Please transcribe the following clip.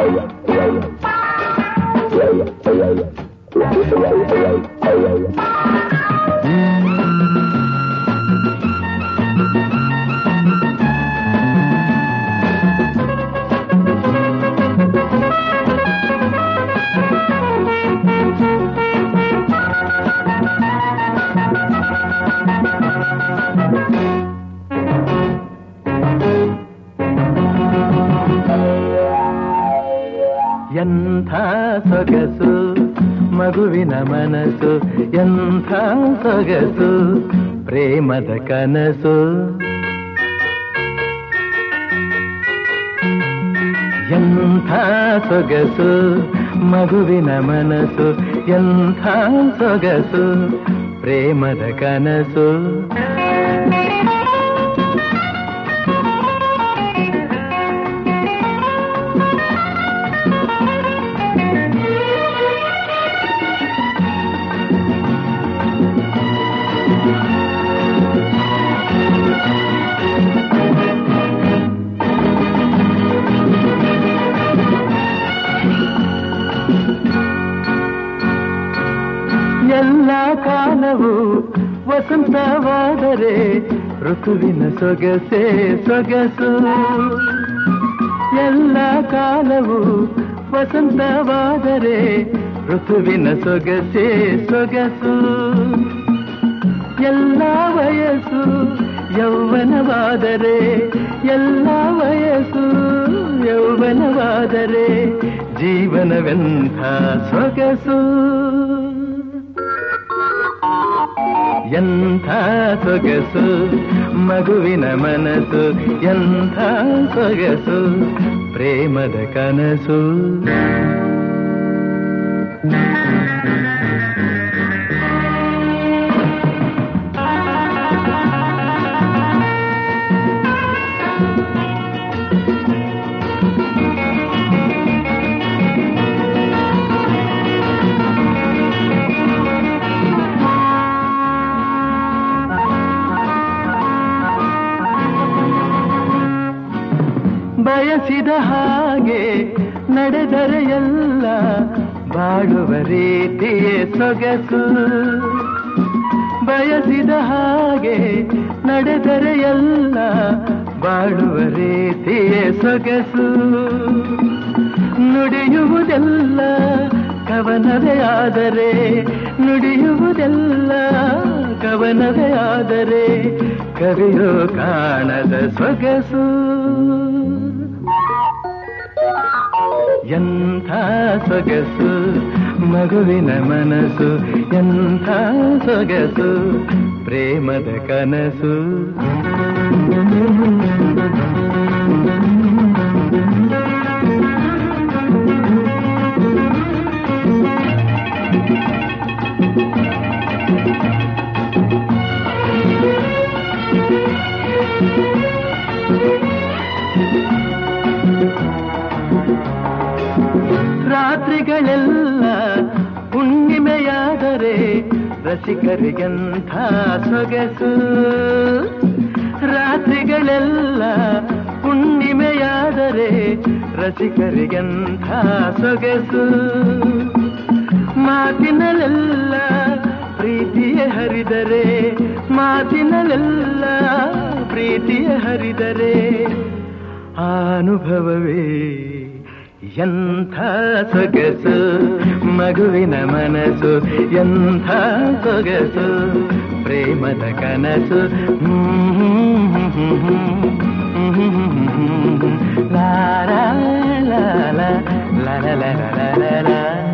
ಎಂಥ ಸೊಗಸು ಮಗುವಿನ ಮನಸ್ಸು ಎಂಥ ಸೊಗಸು ಪ್ರೇಮದ ಕನಸು ಎಂಥ ಸೊಗಸು ಮಗುವಿನ ಮನಸ್ಸು ಎಂಥ ಸೊಗಸು ಪ್ರೇಮದ ಕನಸು ಎಲ್ಲ ಕಾಲವು ವಸಂತವಾದರೆ ಋತುವಿನ ಸೊಗಸೆ ಸೊಗಸು ಎಲ್ಲ ಕಾಲವು ವಸಂತವಾದರೆ ಋತುವಿನ ಸೊಗಸೆ ಸೊಗಸು ಎಲ್ಲ ವಯಸ್ಸು ಯೌವನವಾದರೆ ಎಲ್ಲ ವಯಸ್ಸು ಯೌವನವಾದರೆ ಜೀವನವೆಂಥ ಸೊಗಸು ಎಂಥ ಸೊಗಸು ಮಗುವಿನ ಮನಸ್ಸು ಎಂಥ ಸೊಗಸು ಪ್ರೇಮದ ಕನಸು ಬಯಸಿದ ಹಾಗೆ ನಡೆದರೆ ಎಲ್ಲ ಬಾಳುವ ರೀತಿಯೇ ಸೊಗಸು ಬಯಸಿದ ಹಾಗೆ ನಡೆದರೆ ಎಲ್ಲ ಬಾಳುವ ರೀತಿಯೇ ಸೊಗಸು ನುಡಿಯುವುದೆಲ್ಲ ಕವನವೇ ಆದರೆ ನುಡಿಯುವುದೆಲ್ಲ ಕವನವೇ ಆದರೆ ಕವಿಯೋ ಕಾಣದ ಸೊಗಸು ಎಂಥ ಸೊಗಸು ಮಗುವಿನ ಮನಸ್ಸು ಎಂಥ ಸೊಗಸು ಪ್ರೇಮದ ಕನಸು ರಾತ್ರಿಗಳೆಲ್ಲ ಹುಣ್ಣಿಮೆಯಾದರೆ ರಸಿಕರಿಗಂಥ ಸೊಗಸು ರಾತ್ರಿಗಳೆಲ್ಲ ಹುಣ್ಣಿಮೆಯಾದರೆ ರಸಿಕರಿಗಂಥ ಸೊಗಸು ಮಾತಿನಲ್ಲೆಲ್ಲ ಪ್ರೀತಿಯ ಹರಿದರೆ ಮಾತಿನಲ್ಲೆಲ್ಲ ಪ್ರೀತಿಯ ಹರಿದರೆ ಆ ಅನುಭವವೇ ಎಂಥ ಸೊಗಸು ಮಗುವಿನ ಮನಸ್ಸು ಎಂಥ ಸೊಗಸು ಪ್ರೇಮದ ಕನಸು ಲಾರ ಲಾಲ ಲಾಲ ಲಾಲ ಲಾಲ